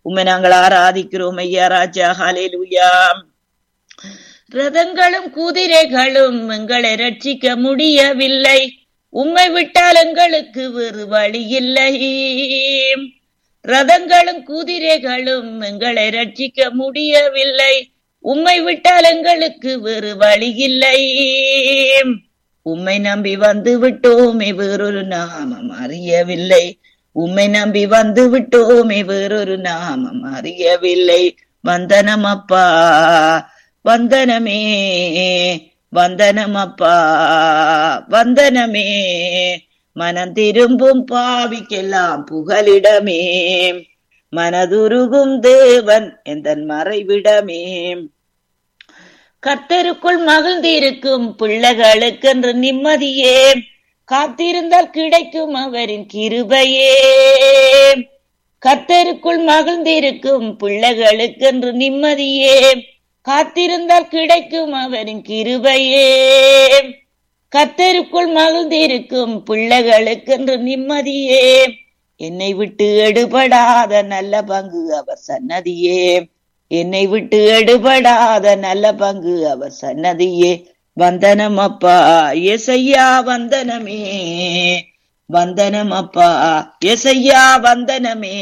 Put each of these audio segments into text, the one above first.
உம்மை நாங்கள் ஆராதிக்கிறோம் ஐயா ராஜா ஹalleluya ரதங்களும் குதிரைகளும் எங்களை ரட்சிக்க முடியவில்லை உம்மை விட்டால் எங்களுக்கு வேறு வழி இல்லை ரதங்களும் குதிரைகளும் எங்களை ரட்சிக்க முடியவில்லை உம்மை விட்டால் எங்களுக்கு வேறு வழி இல்லை உம்மை நம்பி வந்து விட்டோமே வேறொரு நாமம் அறியவில்லை உம்மை நம்பி வந்து விட்டோமே வேறொரு நாமம் அறியவில்லை வந்தனம் அப்பா வந்தனமே வந்தனம் அப்பா வந்தனமே மனம் திரும்பும் பாவிக்கெல்லாம் புகலிடமே மனதுருகும் தேவன் எந்த மறைவிடமே கர்த்தருக்குள் மகிழ்ந்திருக்கும் பிள்ளைகளுக்கென்று நிம்மதியே காத்திருந்தால் கிடைக்கும் அவரின் கிருபையே கர்த்தருக்குள் மகிழ்ந்திருக்கும் பிள்ளைகளுக்கென்று நிம்மதியே காத்திருந்தால் கிடைக்கும் அவரின் கிருபையே கர்த்தருக்குள் மகிழ்ந்திருக்கும் பிள்ளைகளுக்கென்று நிம்மதியே என்னை விட்டு எடுபடாத நல்ல பங்கு அவர் சன்னதியே என்னை விட்டு எடுபடாத நல்ல பங்கு அவர் சன்னதியே வந்தனம் அப்பா எசையா வந்தனமே வந்தனம் அப்பா எசையா வந்தனமே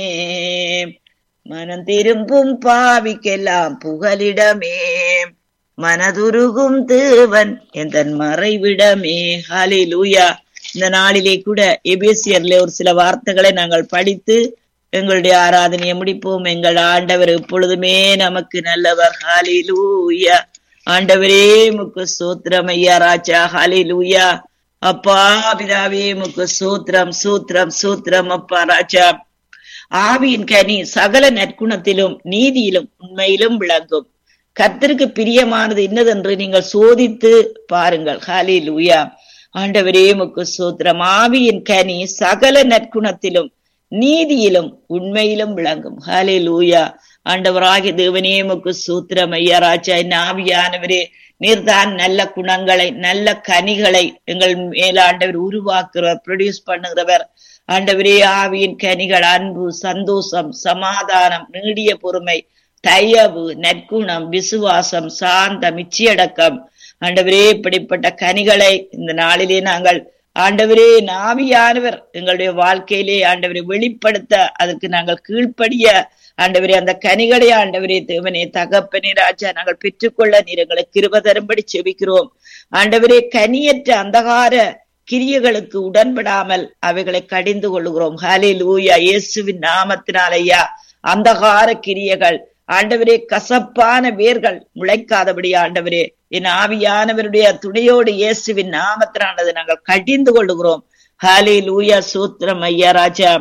மனம் திரும்பும் பாவிக்கெல்லாம் புகலிடமே மனதுருகும் தேவன் எந்த மறைவிடமே ஹalleluya இந்த நாளிலே கூட எபேசியர்ல ஒரு சில வார்த்தைகளை நாங்கள் படித்து எங்களுடைய ஆராதனையை முடிப்போம் எங்கள் ஆண்டவர் எப்பொழுதுமே நமக்கு நல்லவர் ஹalleluya ஆண்டவரே முக்கு சூத்திரம் ஐயா ராஜா ஹalleluya அப்பா பிதாவே முக்கு சூத்திரம் சூத்திரம் சூத்திரம் அப்பா ராஜா ஆவியின் கனி சகல நற்குணத்திலும் நீதியிலும் உண்மையிலும் விளங்கும் கர்த்தருக்கு பிரியமானது இன்னதென்று நீங்கள் சோதித்து பாருங்கள் ஹாலி லூயா ஆண்டவரே முக்கு சூத்திரம் ஆவியின் கனி சகல நற்குணத்திலும் நீதியிலும் உண்மையிலும் விளங்கும் ஹாலே லூயா ஆண்டவராகிய தேவனே முக்கு சூத்திரம் ஐயா ராஜா என்ன ஆவியானவரே நீர்தான் நல்ல குணங்களை நல்ல கனிகளை எங்கள் மேல ஆண்டவர் உருவாக்குறவர் ப்ரொடியூஸ் பண்ணுகிறவர் ஆண்டவரே ஆவியின் கனிகள் அன்பு சந்தோஷம் சமாதானம் நீடிய பொறுமை தயவு நற்குணம் விசுவாசம் சாந்தம் இச்சியடக்கம் ஆண்டவரே இப்படிப்பட்ட கனிகளை இந்த நாளிலே நாங்கள் ஆண்டவரே நாவியானவர் எங்களுடைய வாழ்க்கையிலே ஆண்டவரை வெளிப்படுத்த அதற்கு நாங்கள் கீழ்ப்படிய ஆண்டவரே அந்த கனிகளை ஆண்டவரே தேவனே தகப்பனே ராஜா நாங்கள் பெற்றுக்கொள்ள நீர் எங்களுக்கு கிருப தரும்படி செபிக்கிறோம் ஆண்டவரே கனியற்ற அந்தகார கிரியைகளுக்கு உடன்படாமல் அவைகளை கடிந்து கொள்கிறோம் ஹலே லூயா இயேசுவின் நாமத்தினால் ஐயா அந்தகார கிரியைகள் ஆண்டவரே கசப்பான வேர்கள் முளைக்காதபடி ஆண்டவரே என் ஆவியானவருடைய துணையோடு இயேசுவின் நாமத்தினானது நாங்கள் கடிந்து கொள்ளுகிறோம் ஹாலே லூயா சூத்திரம் ஐயா ராஜா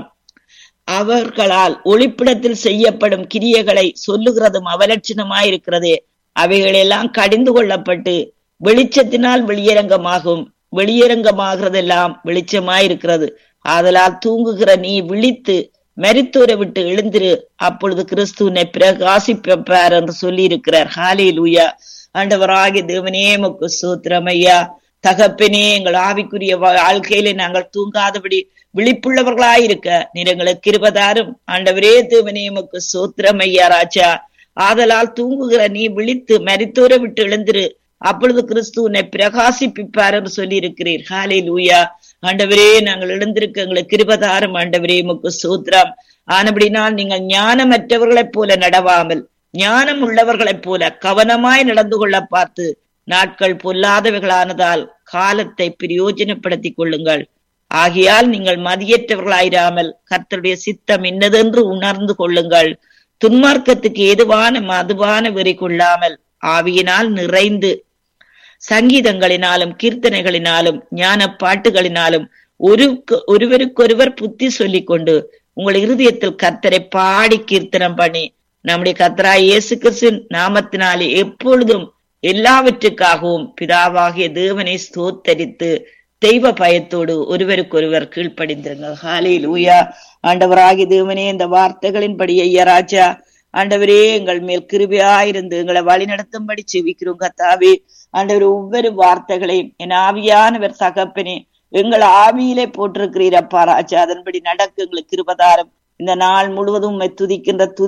அவர்களால் ஒளிப்பிடத்தில் செய்யப்படும் கிரியைகளை சொல்லுகிறதும் அவலட்சணமாயிருக்கிறது அவைகளெல்லாம் கடிந்து கொள்ளப்பட்டு வெளிச்சத்தினால் வெளியரங்கமாகும் வெளியரங்கமாகிறதெல்லாம் வெளிச்சமாயிருக்கிறது ஆதலால் தூங்குகிற நீ விழித்து மரித்தூரை விட்டு எழுந்திரு அப்பொழுது கிறிஸ்துவனை பிரகாசிப்பார் என்று சொல்லி இருக்கிறார் ஹாலே லூயா ஆண்டவராகிய தேவனே முக்கு சூத்திரமையா தகப்பனே எங்கள் ஆவிக்குரிய வாழ்க்கையில நாங்கள் தூங்காதபடி விழிப்புள்ளவர்களாயிருக்க நீர் எங்களுக்கு கிருபதாரும் ஆண்டவரே தேவனே முக்கு சூத்திரமையா ராஜா ஆதலால் தூங்குகிற நீ விழித்து மரித்தூரை விட்டு எழுந்திரு அப்பொழுது கிறிஸ்து உன்னை பிரகாசிப்பிப்பார் என்று சொல்லி இருக்கிறீர் ஹாலே லூயா ஆண்டவரே நாங்கள் எழுந்திருக்க எங்களுக்கு கிருபதாரம் ஆண்டவரே முக்கு சூத்திரம் ஆனபடினால் நீங்கள் ஞானமற்றவர்களைப் போல நடவாமல் ஞானம் உள்ளவர்களைப் போல கவனமாய் நடந்து கொள்ள பார்த்து நாட்கள் பொல்லாதவைகளானதால் காலத்தை பிரயோஜனப்படுத்திக் கொள்ளுங்கள் ஆகையால் நீங்கள் மதியற்றவர்களாயிராமல் கர்த்தருடைய சித்தம் இன்னதென்று உணர்ந்து கொள்ளுங்கள் துன்மார்க்கத்துக்கு ஏதுவான மதுவான வெறி கொள்ளாமல் ஆவியினால் நிறைந்து சங்கீதங்களினாலும் கீர்த்தனைகளினாலும் ஞான பாட்டுகளினாலும் ஒரு ஒருவருக்கொருவர் புத்தி சொல்லிக் கொண்டு உங்கள் இருதயத்தில் கர்த்தரை பாடி கீர்த்தனம் பண்ணி நம்முடைய கர்த்தரா இயேசு கிறிஸ்துவின் நாமத்தினாலே எப்பொழுதும் எல்லாவற்றுக்காகவும் பிதாவாகிய தேவனை ஸ்தோத்தரித்து தெய்வ பயத்தோடு ஒருவருக்கொருவர் கீழ்ப்படிந்திருங்கள் ஹாலே லூயா ஆண்டவராகிய தேவனே இந்த வார்த்தைகளின்படி ஐயா ராஜா ஆண்டவரே எங்கள் மேல் கிருபையாயிருந்து எங்களை வழி நடத்தும்படி செவிக்கிறோம் கத்தாவே ஆண்டவர் ஒவ்வொரு வார்த்தைகளையும் என் ஆவியானவர் தகப்பனே எங்கள் ஆவியிலே போட்டிருக்கிறீர் அப்பா ராஜா அதன்படி நடக்க எங்களுக்கு கிருபதாரம் இந்த நாள் முழுவதும் உம்மை துதிக்கின்ற துதி